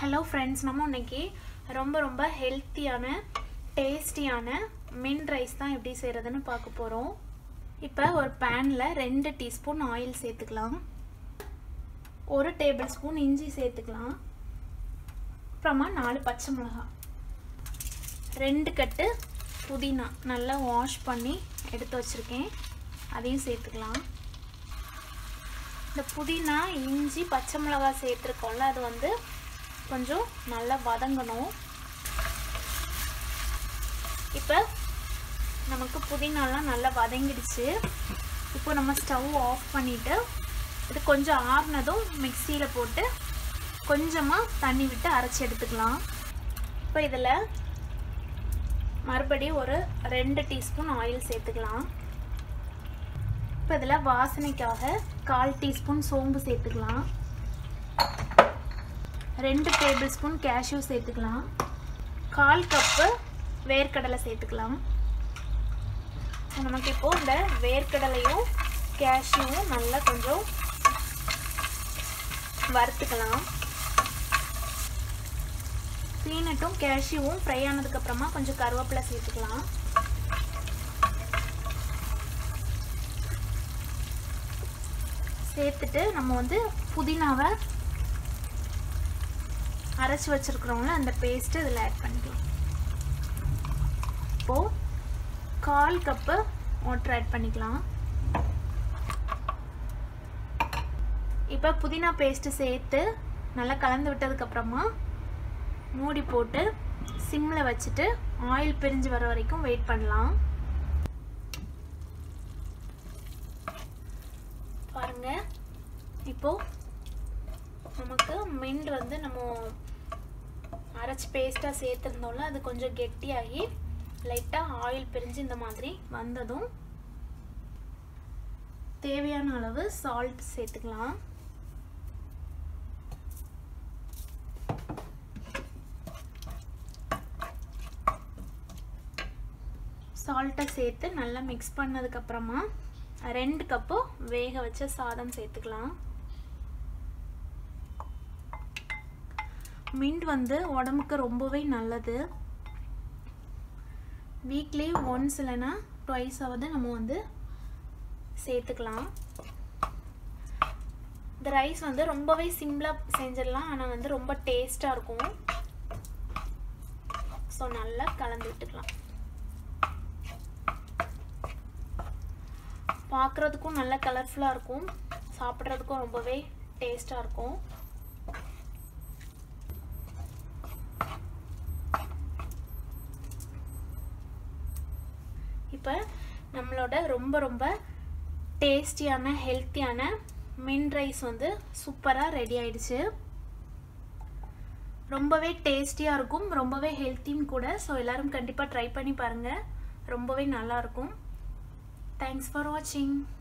hello friends நம்ம இன்னைக்கு ரொம்ப ரொம்ப ஹெல்த்தியான டேஸ்டியான மின் ரைஸ் தான் எப்படி செய்கிறதுன்னு பார்க்க போகிறோம் இப்போ ஒரு பேனில் ரெண்டு டீஸ்பூன் ஆயில் சேர்த்துக்கலாம் ஒரு டேபிள் ஸ்பூன் இஞ்சி சேர்த்துக்கலாம் அப்புறமா நாலு பச்சை மிளகாய் ரெண்டு கட்டு புதினா நல்லா வாஷ் பண்ணி எடுத்து வச்சுருக்கேன் அதையும் சேர்த்துக்கலாம் இந்த புதினா இஞ்சி பச்சை மிளகாய் சேர்த்துருக்கோம்ல அது வந்து கொஞ்சம் நல்லா வதங்கணும் இப்போ நமக்கு புதினாலாம் நல்லா வதங்கிடுச்சு இப்போ நம்ம ஸ்டவ் ஆஃப் பண்ணிவிட்டு இது கொஞ்சம் ஆறுனதும் மிக்சியில் போட்டு கொஞ்சமாக தண்ணி விட்டு அரைச்சி எடுத்துக்கலாம் இப்போ இதில் மறுபடியும் ஒரு ரெண்டு டீஸ்பூன் ஆயில் சேர்த்துக்கலாம் இப்போ இதில் வாசனைக்காக கால் டீஸ்பூன் சோம்பு சேர்த்துக்கலாம் ரெண்டு டேபிள் ஸ்பூன் கேஷ்யூ சேர்த்துக்கலாம் கால் கப்பு வேர்க்கடலை சேர்த்துக்கலாம் நமக்கு இப்போ இந்த வேர்க்கடலையும் கேஷ்யூவும் நல்லா கொஞ்சம் வறுத்துக்கலாம் பீனட்டும் கேஷ்யூவும் ஃப்ரை ஆனதுக்கப்புறமா கொஞ்சம் கருவேப்பிலை சேர்த்துக்கலாம் சேர்த்துட்டு நம்ம வந்து புதினாவை அரைச்சி வச்சுருக்குறோம்ல அந்த பேஸ்ட்டு இதில் ஆட் பண்ணிக்கலாம் இப்போது கால் கப்பு வாட்டர் ஆட் பண்ணிக்கலாம் இப்போ புதினா பேஸ்ட்டு சேர்த்து நல்லா கலந்து விட்டதுக்கப்புறமா மூடி போட்டு சிம்மில் வச்சுட்டு ஆயில் பிரிஞ்சு வர வரைக்கும் வெயிட் பண்ணலாம் பாருங்க இப்போ நமக்கு மின்ட் வந்து நம்ம அரைச்சி பேஸ்ட்டாக சேர்த்துருந்தோம்ல அது கொஞ்சம் கெட்டியாகி லைட்டாக ஆயில் பிரிஞ்சு இந்த மாதிரி வந்ததும் தேவையான அளவு சால்ட் சேர்த்துக்கலாம் சால்ட்டை சேர்த்து நல்லா மிக்ஸ் பண்ணதுக்கப்புறமா ரெண்டு கப்பு வேக வச்ச சாதம் சேர்த்துக்கலாம் மின்ட் வந்து உடம்புக்கு ரொம்பவே நல்லது வீக்லி ஒன்ஸ் இல்லைன்னா ட்வைஸ் ஆகுது நம்ம வந்து சேர்த்துக்கலாம் இந்த ரைஸ் வந்து ரொம்பவே சிம்பிளாக செஞ்சிடலாம் ஆனால் வந்து ரொம்ப டேஸ்ட்டாக இருக்கும் ஸோ நல்லா கலந்து விட்டுக்கலாம் பார்க்குறதுக்கும் நல்ல கலர்ஃபுல்லாக இருக்கும் சாப்பிட்றதுக்கும் ரொம்பவே டேஸ்ட்டாக இருக்கும் இப்போ நம்மளோட ரொம்ப ரொம்ப டேஸ்டியான ஹெல்த்தியான மின் ரைஸ் வந்து சூப்பராக ரெடி ஆயிடுச்சு ரொம்பவே டேஸ்டியாக இருக்கும் ரொம்பவே ஹெல்த்தியும் கூட ஸோ எல்லோரும் கண்டிப்பாக ட்ரை பண்ணி பாருங்கள் ரொம்பவே நல்லாயிருக்கும் தேங்க்ஸ் ஃபார் வாட்சிங்